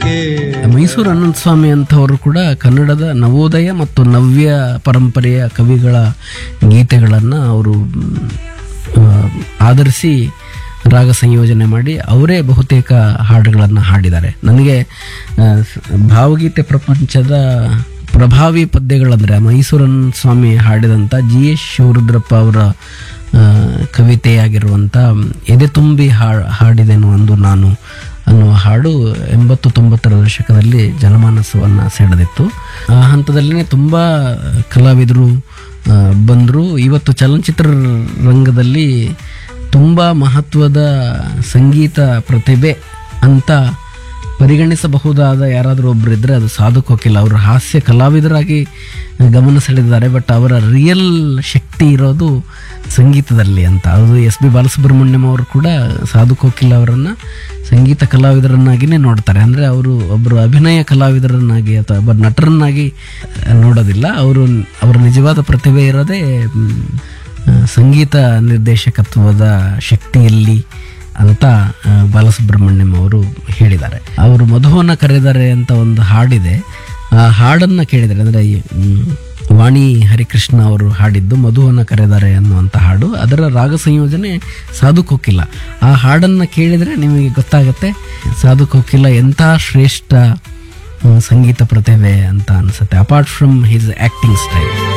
ಮೈಸೂರು ಅನಂತ ಸ್ವಾಮಿ ಅಂತವರು ಕೂಡ ಕನ್ನಡದ ನವೋದಯ ಮತ್ತು ನವ್ಯ ಪರಂಪರೆಯ ಕವಿಗಳ ಗೀತೆಗಳನ್ನು ಅವರು ಮ್, ಆ, ಆಧರಿಸಿ ರಾಗ ಸಂಯೋಜನೆ ಮಾಡಿ ಅವರೇ ಬಹುತೇಕ ಹಾಡುಗಳನ್ನು ಹಾಡಿದ್ದಾರೆ ನನಗೆ ಆ, ಸ- ಭಾವಗೀತೆ ಪ್ರಪಂಚದ ಪ್ರಭಾವಿ ಪದ್ಯಗಳಂದರೆ ಮೈಸೂರನ್ ಸ್ವಾಮಿ ಹಾಡಿದಂಥ ಜಿ ಎಸ್ ಶಿವರುದ್ರಪ್ಪ ಅವರ ಆ, ಕವಿತೆಯಾಗಿರುವಂಥ ಎದೆ ತುಂಬಿ ಹಾ ಹಾಡಿದೆನು ಅಂದು ನಾನು ಅನ್ನುವ ಹಾಡು ಎಂಬತ್ತು ತೊಂಬತ್ತರ ದಶಕದಲ್ಲಿ ಜನಮಾನಸವನ್ನು ಸೆಳೆದಿತ್ತು ಆ ಹಂತದಲ್ಲಿನೇ ತುಂಬ ಕಲಾವಿದರು ಬಂದರು ಇವತ್ತು ಚಲನಚಿತ್ರ ರಂಗದಲ್ಲಿ ತುಂಬ ಮಹತ್ವದ ಸಂಗೀತ ಪ್ರತಿಭೆ ಅಂತ ಪರಿಗಣಿಸಬಹುದಾದ ಯಾರಾದರೂ ಒಬ್ಬರು ಇದ್ದರೆ ಅದು ಸಾಧು ಕೋಕಿಲ ಅವರು ಹಾಸ್ಯ ಕಲಾವಿದರಾಗಿ ಗಮನ ಸೆಳೆದಿದ್ದಾರೆ ಬಟ್ ಅವರ ರಿಯಲ್ ಶಕ್ತಿ ಇರೋದು ಸಂಗೀತದಲ್ಲಿ ಅಂತ ಅದು ಎಸ್ ಬಿ ಬಾಲಸುಬ್ರಹ್ಮಣ್ಯಂ ಅವರು ಕೂಡ ಸಾಧು ಕೋಕಿಲ ಅವರನ್ನು ಸಂಗೀತ ಕಲಾವಿದರನ್ನಾಗಿಯೇ ನೋಡ್ತಾರೆ ಅಂದರೆ ಅವರು ಒಬ್ಬರು ಅಭಿನಯ ಕಲಾವಿದರನ್ನಾಗಿ ಅಥವಾ ಒಬ್ಬ ನಟರನ್ನಾಗಿ ನೋಡೋದಿಲ್ಲ ಅವರು ಅವರ ನಿಜವಾದ ಪ್ರತಿಭೆ ಇರೋದೇ ಮ್, ಆ, ಸಂಗೀತ ನಿರ್ದೇಶಕತ್ವದ ಶಕ್ತಿಯಲ್ಲಿ ಅಂತ ಆ, ಬಾಲಸುಬ್ರಹ್ಮಣ್ಯಂ ಅವರು ಹೇಳಿದ್ದಾರೆ ಅವರು ಮಧುವನ್ನ ಕರೆದರೆ ಅಂತ ಒಂದು ಹಾಡಿದೆ ಆ ಹಾಡನ್ನು ಕೇಳಿದರೆ ಅಂದರೆ ಈ, ಮ್, ವಾಣಿ ಹರಿಕೃಷ್ಣ ಅವರು ಹಾಡಿದ್ದು ಮಧುವನ್ನ ಕರೆದರೆ ಅನ್ನುವಂಥ ಹಾಡು ಅದರ ರಾಗ ಸಂಯೋಜನೆ ಸಾಧು ಕೋಕಿಲ ಆ ಹಾಡನ್ನು ಕೇಳಿದರೆ ನಿಮಗೆ ಗೊತ್ತಾಗುತ್ತೆ ಸಾಧು ಕೋಕಿಲ ಎಂಥ ಶ್ರೇಷ್ಠ ಆ, ಸಂಗೀತ ಪ್ರತಿಭೆ ಅಂತ ಅನಿಸುತ್ತೆ apart from his acting style